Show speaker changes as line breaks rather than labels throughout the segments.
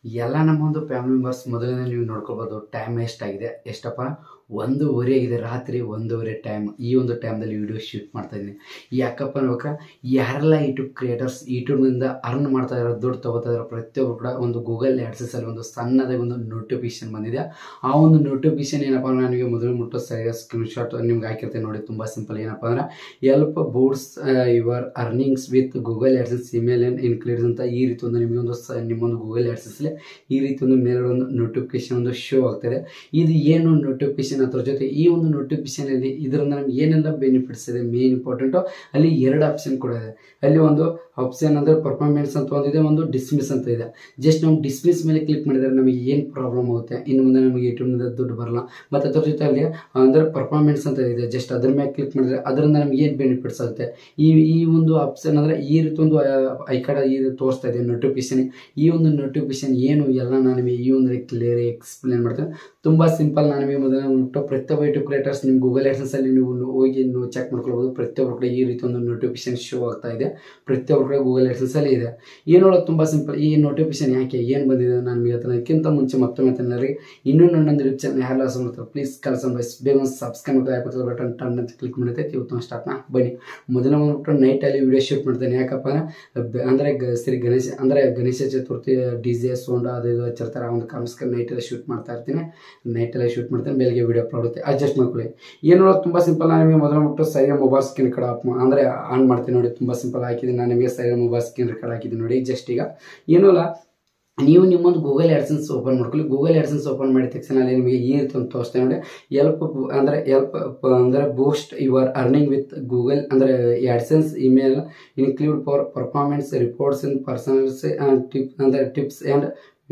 ಎಲ್ಲ ನಮ್ಮ ಒಂದು ಫ್ಯಾಮಿಲಿ ಮೆಂಬರ್ಸ್ ಮೊದಲನೇ ನೀವು ನೋಡ್ಕೊಬೋದು ಟೈಮ್ ಎಷ್ಟಾಗಿದೆ ಎಷ್ಟಪ್ಪ ಒಂದೂವರೆ ಆಗಿದೆ ರಾತ್ರಿ ಒಂದೂವರೆ ಟೈಮ್ ಈ ಒಂದು ಟೈಮ್ದಲ್ಲಿ ವಿಡಿಯೋ ಶೂಟ್ ಮಾಡ್ತಾ ಇದ್ದೀನಿ ಯಾಕಪ್ಪ ಅನ್ಬೇಕ ಯಾರೆಲ್ಲ ಯೂಟ್ಯೂಬ್ ಕ್ರಿಯೇಟರ್ಸ್ ಯೂಟ್ಯೂಬ್ನಿಂದ ಅರ್ನ್ ಮಾಡ್ತಾ ಇರೋ ದುಡ್ಡು ತಗೋತಾ ಇರೋ ಪ್ರತಿಯೊಬ್ಬರು ಕೂಡ ಒಂದು ಗೂಗಲ್ ಆ್ಯಡ್ಸಸ್ಸಲ್ಲಿ ಒಂದು ಸಣ್ಣದಾಗಿ ಒಂದು ನೋಟಿಫಿಕೇಶನ್ ಬಂದಿದೆ ಆ ಒಂದು ನೋಟಿಫಿಕೇಶನ್ ಏನಪ್ಪ ಅಂದ್ರೆ ನನಗೆ ಮೊದಲು ಮುಟ್ಟೋ ಸರಿಯಾದ ಸ್ಕ್ರೀನ್ಶಾಟ್ ನಿಮ್ಗೆ ಹಾಕಿರ್ತೀನಿ ನೋಡಿ ತುಂಬ ಸಿಂಪಲ್ ಏನಪ್ಪ ಅಂದ್ರೆ help boost your earnings with Google AdSense email and includes ಅಂತ ಈ ರೀತಿ ಒಂದು ನಿಮಗೆ ಒಂದು ಸ ನಿಮ್ಮೊಂದು ಗೂಗಲ್ ಆ್ಯಡ್ಸಸ್ಲಿ ಈ ರೀತಿ ಒಂದು ಮೇಲೆ ಒಂದು ನೋಟಿಫಿಕೇಶನ್ ಒಂದು ಶೋ ಆಗ್ತದೆ ಇದು ಏನು ನೋಟಿಫಿಕೇಶನ್ ಅದ್ರ ಜೊತೆ ಈ ಒಂದು notification ಅಲ್ಲಿ ಇದರಿಂದ ನಮ್ಗೆ ಏನೆಲ್ಲ ಬೆನಿಫಿಟ್ಸ್ ಇದೆ ಮೇನ್ ಇಂಪಾರ್ಟೆಂಟು ಅಲ್ಲಿ ಎರಡು ಆಪ್ಷನ್ ಕೂಡ ಇದೆ ಅಲ್ಲಿ ಒಂದು ಆಪ್ಷನ್ ಅಂದರೆ ಪರ್ಫಾರ್ಮೆನ್ಸ್ ಅಂತ ಒಂದಿದೆ ಒಂದು ಡಿಸ್ಮಿಸ್ ಅಂತ ಇದೆ ಜಸ್ಟ್ ನಾವು ಡಿಸ್ಮಿಸ್ ಮೇಲೆ ಕ್ಲಿಕ್ ಮಾಡಿದರೆ ನಮಗೆ ಏನು ಪ್ರಾಬ್ಲಮ್ ಆಗುತ್ತೆ ಇನ್ನು ಮುಂದೆ ನಮಗೆ ಯೂಟ್ಯೂಬ್ನಿಂದ ದುಡ್ಡು ಬರಲ್ಲ ಮತ್ತು ಅದ್ರ ಜೊತೆ ಅಲ್ಲಿ ಅಂದರೆ ಪರ್ಫಾರ್ಮೆನ್ಸ್ ಅಂತ ಇದೆ ಜಸ್ಟ್ ಅದ್ರ ಮೇಲೆ ಕ್ಲಿಕ್ ಮಾಡಿದರೆ ಅದರಿಂದ ನಮ್ಗೆ ಏನು ಬೆನಿಫಿಟ್ಸ್ ಆಗುತ್ತೆ ಈ ಈ ಒಂದು ಆಪ್ಷನ್ ಅಂದರೆ ಈ ರೀತಿ ಒಂದು ಐ ಕಾರ್ಡ್ ಇದು ತೋರಿಸ್ತಾ ಇದೆ ನೋಟಿಫಿಕೇಶನ್ ಈ ಒಂದು ನೋಟಿಫಿಕೇಶನ್ ಏನು ಎಲ್ಲ ನಾನು ನಿಮಗೆ ಈ ಒಂದು ಕ್ಲಿಯರ್ ಎಕ್ಸ್ಪ್ಲೇನ್ ಮಾಡ್ತೇನೆ ತುಂಬ ಸಿಂಪಲ್ ನಾನು ನಿಮಗೆ ಮೊದಲ ಮುಟ್ಟೋ ಪ್ರತಿಯೊಬ್ಬ ಯೂಟ್ಯೂಬ್ ಕ್ರಿಯೇಟರ್ಸ್ ನಿಮ್ಮ ಗೂಗಲ್ ಅಲ್ಲಿ ನೀವು ಹೋಗಿ ನೀವು ಚೆಕ್ ಮಾಡ್ಕೊಳ್ಬೋದು ಪ್ರತಿಯೊಬ್ಬರು ಕೂಡ ಈ ರೀತಿ ಒಂದು ನೋಟಿಫಿಕೇಶನ್ ಶೋ ಆಗ್ತಾ ಇದೆ ಪ್ರತಿಯೊಬ್ಬರು ಕೂಡ ಗೂಗಲ್ ಅಲ್ಲಿ ಇದೆ ಏನೋಳಗೆ ತುಂಬ ಸಿಂಪಲ್ ಈ ನೋಟಿಫಿಕೇಶನ್ ಯಾಕೆ ಏನು ಬಂದಿದೆ ನಾನು ನಿಮಗೆ ಅದಕ್ಕಿಂತ ಮುಂಚೆ ಮತ್ತೊಮ್ಮೆ ತನ್ನರಿಗೆ ಇನ್ನೂ ನನ್ನೊಂದು ಯೂಟ್ಯೂಬ್ ಚಾನಲ್ ಯಾರು ಲಾಸ್ ಮಾಡ್ತಾರೆ ಪ್ಲೀಸ್ ಕೆಲಸ ಬಸ್ ಬೇಗ ಒಂದು ಸಬ್ಸ್ಕ್ರೈಬ್ ಮತ್ತು ಹಾಕೋದು ಬಟನ್ ಟನ್ ಅಂತ ಕ್ಲಿಕ್ ಮಾಡುತ್ತೆ ಇವತ್ತು ಸ್ಟಾರ್ಟ್ನ ಬನ್ನಿ ಮೊದಲ ಬಂದ್ಬಿಟ್ಟು ನೈಟಲ್ಲಿ ವಿಡಿಯೋ ಶೂಟ್ ಮಾಡ್ತೇನೆ ಯಾಕಪ್ಪ ಅಂದ್ರೆ ಅಂದರೆ ಗ- ಶ್ರೀ ಗಣೇಶ ಅಂದರೆ Ganesha Chaturthi D J sound ಅದು ಇದು ಹಚ್ಚಿರ್ತಾರೆ ಆ ಒಂದು ಕಾರಣಸ್ಕರ ನೈಟಲ್ಲಿ ಶೂಟ್ ಮಾಡ್ತಾ ಇರ್ತೀನಿ ನೈಟಲ್ಲಿ ಶೂಟ್ ಮಾಡ್ತೇನೆ ಬೆಳಗ್ಗೆ ವಿಡಿಯೋ ಅಪ್ಲೋಡ್ ಆಗುತ್ತೆ ಅಡ್ಜಸ್ಟ್ ಮಾಡ್ಕೊಳ್ಳಿ ಏನೋ ತುಂಬ ಸಿಂಪಲ್ ನಾನು ನಿಮಗೆ ಮೊದಲು ಬಿಟ್ಟು ಸರಿಯಾಗಿ ಮೊಬೈಲ್ ಸ್ಕ್ರೀನ್ ಕಡೆ ಆಫ್ ಅಂದರೆ ಆನ್ ಮಾಡ್ತೀನಿ ನೋಡಿ ತುಂಬ ಸಿಂಪಲ್ ಹಾಕಿದ್ದೀನಿ ನಾನು ನಿಮಗೆ ಸರಿಯಾಗಿ ಮೊಬೈಲ್ ಸ್ಕ್ರೀನ್ ರೆಕಾರ್ಡ್ ಹಾಕಿದ್ದೀನಿ ನೋಡಿ ಜಸ್ಟ್ ಈಗ ಏನೂ ಇಲ್ಲ ನೀವು ನಿಮ್ಮೊಂದು ಗೂಗಲ್ ಆ್ಯಡ್ಸನ್ಸ್ ಓಪನ್ ಮಾಡ್ಕೊಳ್ಳಿ ಗೂಗಲ್ ಆ್ಯಡ್ಸನ್ಸ್ ಓಪನ್ ಮಾಡಿದ ತಕ್ಷಣ ಅಲ್ಲಿ ನಿಮಗೆ ಈ ರೀತಿ ಒಂದು ತೋರಿಸ್ತೇನೆ ನೋಡಿ ಎಲ್ಪ್ ಅಂದರೆ ಎಲ್ಪ್ ಅಂದರೆ boost your earning with Google ಅಂದರೆ AdSense email include for performance reports in personals tip ಅಂದರೆ ಟಿಪ್ಸ್ ಆ್ಯಂಡ್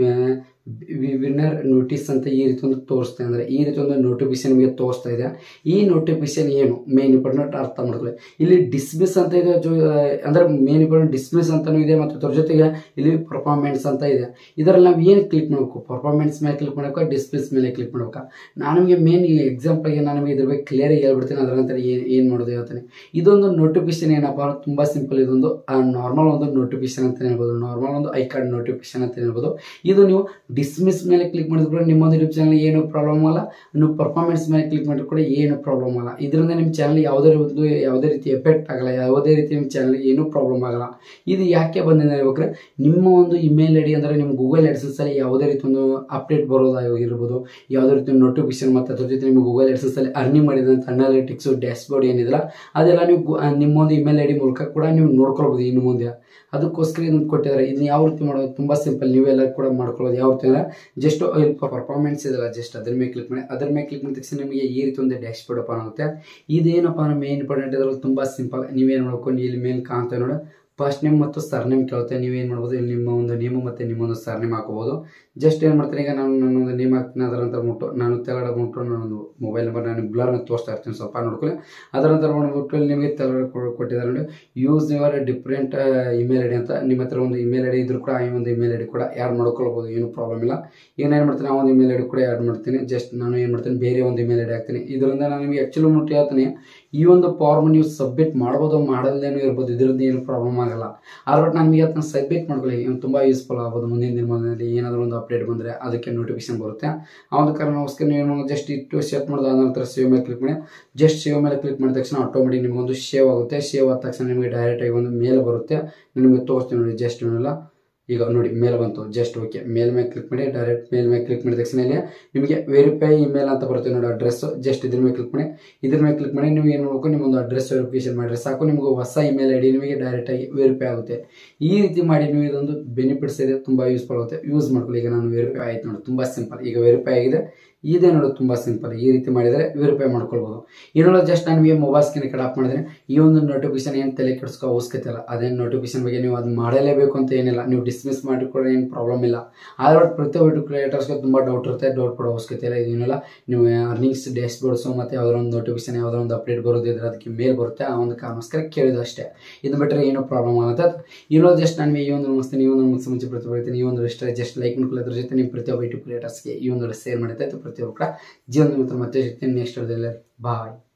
ವಿನ್ನರ್ ನೋಟಿಸ್ ಅಂತ ಈ ರೀತಿ ಒಂದು ತೋರಿಸ್ತಾ ಅಂದರೆ ಈ ರೀತಿ ಒಂದು ನೋಟಿಫಿಕೇಶನ್ ನಿಮಗೆ ತೋರಿಸ್ತಾ ಇದೆ ಈ ನೋಟಿಫಿಕೇಶನ್ ಏನು ಮೇನ್ ಇಂಪಾರ್ಟೆಂಟ್ ಅರ್ಥ ಮಾಡ್ಕೊಳ್ಳಿ ಇಲ್ಲಿ ಡಿಸ್ಮಿಸ್ ಅಂತ ಇದೆ ಜೊ ಅಂದರೆ ಮೇನ್ ಇಂಪಾರ್ಟೆಂಟ್ ಡಿಸ್ಮಿಸ್ ಅಂತಲೂ ಇದೆ ಮತ್ತು ಅದ್ರ ಜೊತೆಗೆ ಇಲ್ಲಿ ಪರ್ಫಾರ್ಮೆನ್ಸ್ ಅಂತ ಇದೆ ಇದರಲ್ಲಿ ನಾವು ಏನು ಕ್ಲಿಕ್ ಮಾಡಬೇಕು ಪರ್ಫಾರ್ಮೆನ್ಸ್ ಮೇಲೆ ಕ್ಲಿಕ್ ಮಾಡಬೇಕಾ ಡಿಸ್ಮಿಸ್ ಮೇಲೆ ಕ್ಲಿಕ್ ಮಾಡ್ಬೇಕಾ ನಾನು ನಿಮಗೆ ಮೇನ್ ಎಕ್ಸಾಂಪಲ್ಗೆ ನಾನು ನಿಮಗೆ ಇದ್ರ ಬಗ್ಗೆ ಕ್ಲಿಯರಾಗಿ ಹೇಳ್ಬಿಡ್ತೀನಿ ಅದರ ನಂತರ ಏನು ಏನು ಮಾಡೋದು ಹೇಳ್ತೀನಿ ಇದೊಂದು ನೋಟಿಫಿಕೇಶನ್ ಏನಪ್ಪ ಅಂದ್ರೆ ತುಂಬ ಸಿಂಪಲ್ ಇದೊಂದು ನಾರ್ಮಲ್ ಒಂದು ನೋಟಿಫಿಕೇಶನ್ ಅಂತ ಹೇಳ್ಬೋದು ನಾರ್ಮಲ್ ಒಂದು ಐ ಕಾರ್ಡ್ ನೋಟಿಫಿಕೇಶನ್ ಅಂತ ಹೇಳ್ಬೋದು ಇದು ನೀವು ಡಿಸ್ಮಿಸ್ ಮೇಲೆ ಕ್ಲಿಕ್ ಮಾಡಿದ್ರು ಕೂಡ ನಿಮ್ಮೊಂದು ಯೂಟ್ಯೂಬ್ ಚಾನಲ್ ಏನು ಪ್ರಾಬ್ಲಮ್ ಅಲ್ಲ ನೀವು ಪರ್ಫಾರ್ಮೆನ್ಸ್ ಮೇಲೆ ಕ್ಲಿಕ್ ಮಾಡಿದ್ರು ಕೂಡ ಏನು ಪ್ರಾಬ್ಲಮ್ ಅಲ್ಲ ಇದರಿಂದ ನಿಮ್ಮ ಚಾನಲ್ ಯಾವುದೇ ಒಂದು ಯಾವುದೇ ರೀತಿ ಎಫೆಕ್ಟ್ ಆಗಲ್ಲ ಯಾವುದೇ ರೀತಿ ನಿಮ್ಮ ಚಾನಲ್ಗೆ ಏನೂ ಪ್ರಾಬ್ಲಮ್ ಆಗಲ್ಲ ಇದು ಯಾಕೆ ಬಂದಿದೆ ಹೇಳ್ಬೇಕ್ರೆ ನಿಮ್ಮ ಒಂದು ಇಮೇಲ್ ಐ ಡಿ ಅಂದರೆ ನಿಮ್ಮ ಗೂಗಲ್ ಅಲ್ಲಿ ಯಾವುದೇ ರೀತಿ ಒಂದು ಅಪ್ಡೇಟ್ ಬರೋದಾಗಿರ್ಬೋದು ಯಾವುದೇ ರೀತಿ ನೋಟಿಫಿಕೇಶನ್ ಮತ್ತು ಅದ್ರ ಜೊತೆ ನಿಮ್ಮ ಗೂಗಲ್ ಅಲ್ಲಿ ಅರ್ನಿಂಗ್ ಮಾಡಿದಂಥ ಅನಾಲಿಟಿಕ್ಸು ಡ್ಯಾಶ್ಬೋರ್ಡ್ ಏನಿದೆಲ್ಲ ಅದೆಲ್ಲ ನೀವು ಗು- ಆ, ನಿಮ್ಮೊಂದು ಇಮೇಲ್ ಐ ಡಿ ಮೂಲಕ ಕೂಡ ನೀವು ನೋಡ್ಕೊಳ್ಬೋದು ಇನ್ನು ಮುಂದೆ ಅದಕ್ಕೋಸ್ಕರ ಇದನ್ನು ಕೊಟ್ಟಿದ್ದಾರೆ ಇದನ್ನ ಯಾವ ರೀತಿ ಮಾಡೋದು ತುಂಬ ಸಿಂಪಲ್ ನೀವೆಲ್ಲ ಕೂಡ ಮಾಡ್ಕೊಳ್ಳೋದು ಯಾವ ರೀತಿ ಅಂದರೆ ಜಸ್ಟ್ ಪರ್ಫಾರ್ಮೆನ್ಸ್ ಇದೆಲ್ಲ ಜಸ್ಟ್ ಅದ್ರ ಮೇಲೆ ಕ್ಲಿಕ್ ಮಾಡಿ ಅದ್ರ ಮೇಲೆ ಕ್ಲಿಕ್ ಮಾಡಿದ ತಕ್ಷಣ ನಿಮಗೆ ಈ ರೀತಿ ಒಂದು ಡ್ಯಾಶ್ ಬೋರ್ಡ್ ಓಪನ್ ಆಗುತ್ತೆ ಇದೇನಪ್ಪ ಅಂದ್ರೆ ಮೇನ್ ಇಂಪಾರ್ಟೆಂಟ್ ಇದ್ರಲ್ಲಿ ತುಂಬ ಸಿಂಪಲ್ ನೀವೇನು ಮಾಡ್ಕೊಂಡು ಇಲ್ಲಿ ಮೇಲೆ ಕಾಣ್ತಾ ನೋಡಿ ಫಸ್ಟ್ ನೇಮ್ ಮತ್ತು ಸರ್ನೇಮ್ ಕೇಳುತ್ತೆ ನೀವೇನು ಮಾಡ್ಬೋದು ಇಲ್ಲಿ ನಿಮ್ಮ ಒಂದು ನೇಮು ಮತ್ತು ನಿಮ್ಮೊಂದು ಸರ್ನೇಮ್ ಹಾಕೋಬೋದು ಜಸ್ಟ್ ಏನು ಮಾಡ್ತೀನಿ ಈಗ ನಾನು ನನ್ನೊಂದು ನೇಮ್ ಹಾಕ್ತೀನಿ ಅದರ ನಂತರ ಮುಟ್ಟು ನಾನು ತೆಳಗಡೆ ಮುಟ್ಟು ನನ್ನೊಂದು ಮೊಬೈಲ್ ನಂಬರ್ ನಾನು ಬ್ಲರ್ನ ತೋರಿಸ್ತಾ ಇರ್ತೀನಿ ಸ್ವಲ್ಪ ನೋಡ್ಕೊಳ್ಳಿ ಅದರ ನಂತರ ಮಾಡ್ಬಿಟ್ಟು ಇಲ್ಲಿ ನಿಮಗೆ ತೆಳಗಡೆ ಕೊ- ಕೊಟ್ಟಿದ್ದಾರೆ ನೋಡಿ use your different email I D ಅಂತ ನಿಮ್ಮ ಹತ್ರ ಒಂದು ಇಮೇಲ್ ಐ ಡಿ ಇದ್ರೂ ಕೂಡ ಈ ಒಂದು ಇಮೇಲ್ ಐ ಡಿ ಕೂಡ ಆ್ಯಡ್ ಮಾಡ್ಕೊಳ್ಬೋದು ಏನು ಪ್ರಾಬ್ಲಮ್ ಇಲ್ಲ ಈಗ ನಾನು ಏನು ಮಾಡ್ತೀನಿ ಆ ಒಂದು ಇಮೇಲ್ ಐ ಡಿ ಕೂಡ ಆ್ಯಡ್ ಮಾಡ್ತೀನಿ ಜಸ್ಟ್ ನಾನು ಏನು ಮಾಡ್ತೀನಿ ಬೇರೆ ಒಂದು ಇಮೇಲ್ ಐ ಡಿ ಹಾಕ್ತೀನಿ ಇದರಿಂದ ನಾನು ನಿಮಗೆ ಆ್ಯಕ್ಚುಲಿ ಮುಟ್ಟಿ ಹೇಳ್ತೀನಿ ಈ ಒಂದು ಫಾರ್ಮ್ ನೀವು ಸಬ್ಮಿಟ್ ಮಾಡ್ಬೋದು ಮಾಡಲ್ದೇನೂ ಇರ್ಬೋದು ಇದರಿಂದ ಏನು ಪ್ರಾಬ್ಲಮ್ ಆಗಲ್ಲ ಆದ್ರೆ ಬಟ್ ನಮಗೆ ಅದನ್ನ ಸಬ್ಮಿಟ್ ಮಾಡ್ಕೊಳ್ಳಿ ಇವ್ನು ತುಂಬ ಯೂಸ್ಫುಲ್ ಆಗ್ಬೋದು ಮುಂದಿನ ದಿನಮಾನದಲ್ಲಿ ಏನಾದರೂ ಒಂದು ಅಪ್ಡೇಟ್ ಬಂದರೆ ಅದಕ್ಕೆ ನೋಟಿಫಿಕೇಶನ್ ಬರುತ್ತೆ ಆ ಒಂದು ಕಾರಣಕ್ಕೋಸ್ಕರ ನೀವು ಜಸ್ಟ್ ಇಟ್ಟು ಸೆಟ್ ಮಾಡಿದ ನಂತರ ಸೇವ್ ಮೇಲೆ ಕ್ಲಿಕ್ ಮಾಡಿ ಜಸ್ಟ್ ಸೇವ್ ಮೇಲೆ ಕ್ಲಿಕ್ ಮಾಡಿದ ತಕ್ಷಣ ಆಟೋಮೆಟಿಕ್ ನಿಮಗೊಂದು ಸೇವ್ ಆಗುತ್ತೆ ಸೇವ್ ಆದ ತಕ್ಷಣ ನಿಮಗೆ ಡೈರೆಕ್ಟಾಗಿ ಒಂದು ಮೇಲ್ ಬರುತ್ತೆ ನಿಮಗೆ ತೋರಿಸ್ತೀನಿ ನೋಡಿ ಜಸ್ಟ್ ಇವನ್ನೆಲ್ಲ ಈಗ ನೋಡಿ ಮೇಲ್ ಬಂತು ಜಸ್ಟ್ ಓಕೆ ಮೇಲ್ ಮೇಲೆ ಕ್ಲಿಕ್ ಮಾಡಿ ಡೈರೆಕ್ಟ್ ಮೇಲ್ ಮೇಲೆ ಕ್ಲಿಕ್ ಮಾಡಿದ ತಕ್ಷಣ ಇಲ್ಲಿ ನಿಮಗೆ ವೆರಿಫೈ ಇಮೇಲ್ ಅಂತ ಬರುತ್ತೆ ನೋಡಿ ಅಡ್ರೆಸ್ ಜಸ್ಟ್ ಇದ್ರ ಮೇಲೆ ಕ್ಲಿಕ್ ಮಾಡಿ ಇದ್ರ ಮೇಲೆ ಕ್ಲಿಕ್ ಮಾಡಿ ನೀವು ಏನು ಮಾಡಬೇಕು ನಿಮ್ಮೊಂದು ಅಡ್ರೆಸ್ ವೆರಿಫಿಕೇಶನ್ ಮಾಡಿದ್ರೆ ಸಾಕು ನಿಮಗೆ ಹೊಸ ಇಮೇಲ್ ಐ ಡಿ ನಿಮಗೆ ಡೈರೆಕ್ಟಾಗಿ ವೆರಿಫೈ ಆಗುತ್ತೆ ಈ ರೀತಿ ಮಾಡಿ ನೀವು ಇದೊಂದು ಬೆನಿಫಿಟ್ಸ್ ಇದೆ ತುಂಬ ಯೂಸ್ಫುಲ್ ಆಗುತ್ತೆ ಯೂಸ್ ಮಾಡ್ಕೊಳ್ಳಿ ಈಗ ನಾನು ವೆರಿಫೈ ಆಯ್ತು ನೋಡಿ ತುಂಬ ಸಿಂಪಲ್ ಈಗ ವೆರಿಫೈ ಆಗಿದೆ ಇದೇ ನೋಡೋದು ತುಂಬ ಸಿಂಪಲ್ ಈ ರೀತಿ ಮಾಡಿದರೆ ವೆರಿಫೈ ಮಾಡ್ಕೊಳ್ಬೋದು ಏನೋ ಜಸ್ಟ್ ನಾನು ನಿಮಗೆ ಮೊಬೈಲ್ ಸ್ಕ್ರೀನ್ ಕಡೆ ಆಫ್ ಮಾಡಿದ್ರೆ ಈ ಒಂದು ನೋಟಿಫಿಕೇಶನ್ ಏನು ತಲೆ ಕೆಡಿಸ್ಕೋ ಅವಶ್ಯಕತೆ ಇಲ್ಲ ಅದೇನು ನೋಟಿಫಿಕೇಶನ್ ಬಗ್ಗೆ ನೀವು ಅದು ಮಾಡಲೇಬೇಕು ಅಂತ ಏನಿಲ್ಲ ನೀವು ಡಿಸ್ಮಿಸ್ ಮಾಡಿ ಕೂಡ ಏನು ಪ್ರಾಬ್ಲಮ್ ಇಲ್ಲ ಆದರೆ ಪ್ರತಿಯೊಬ್ಬರು ಕ್ರಿಯೇಟರ್ಸ್ಗೆ ತುಂಬ ಡೌಟ್ ಇರುತ್ತೆ ಡೌಟ್ ಪಡೋ ಅವಶ್ಯಕತೆ ಇಲ್ಲ ಇದೇನಿಲ್ಲ ನೀವು ಅರ್ನಿಂಗ್ಸ್ ಡ್ಯಾಶ್ ಬೋರ್ಡ್ಸು ಮತ್ತು ಯಾವುದೋ ಒಂದು ನೋಟಿಫಿಕೇಶನ್ ಯಾವುದೋ ಒಂದು ಅಪ್ಡೇಟ್ ಬರೋದಿದ್ರೆ ಅದಕ್ಕೆ ಮೇಲ್ ಬರುತ್ತೆ ಆ ಒಂದು ಕಾರಣಕ್ಕೋಸ್ಕರ ಕೇಳಿದ್ದು ಅಷ್ಟೇ ಇದು ಬಿಟ್ಟರೆ ಏನೂ ಪ್ರಾಬ್ಲಮ್ ಆಗುತ್ತೆ ಏನೋ ಜಸ್ಟ್ ನಾನು ಈ ಒಂದು ನಮಸ್ತೆ ಈ ಒಂದು ನಮಸ್ತೆ ಮುಂಚೆ ಪ್ರತಿಭೆ ಈ ಒಂದು ಇಷ್ಟ ಜಸ್ಟ್ ಲೈಕ್ ಮಾಡ್ಕೊಳ್ಳಿ ಅದ್ರ ಜೊತೆ ನಿಮ್ಮ ಪ್ರತಿಯೊಬ್ಬ ಯೂಟ್ಯೂಬ್ ಕ್ರಿಯೇಟರ್ಸ್ಗೆ ಈ ಒಂದು ಶೇರ್ ಮಾಡುತ್ತೆ ಪ್ರತಿಯೊಬ್ಬರು ಕೂಡ ಜೀವನದ ಮತ್ತೆ ಮತ್ತೆ ನೆಕ್ಸ್ಟ್ ಬಾಯ್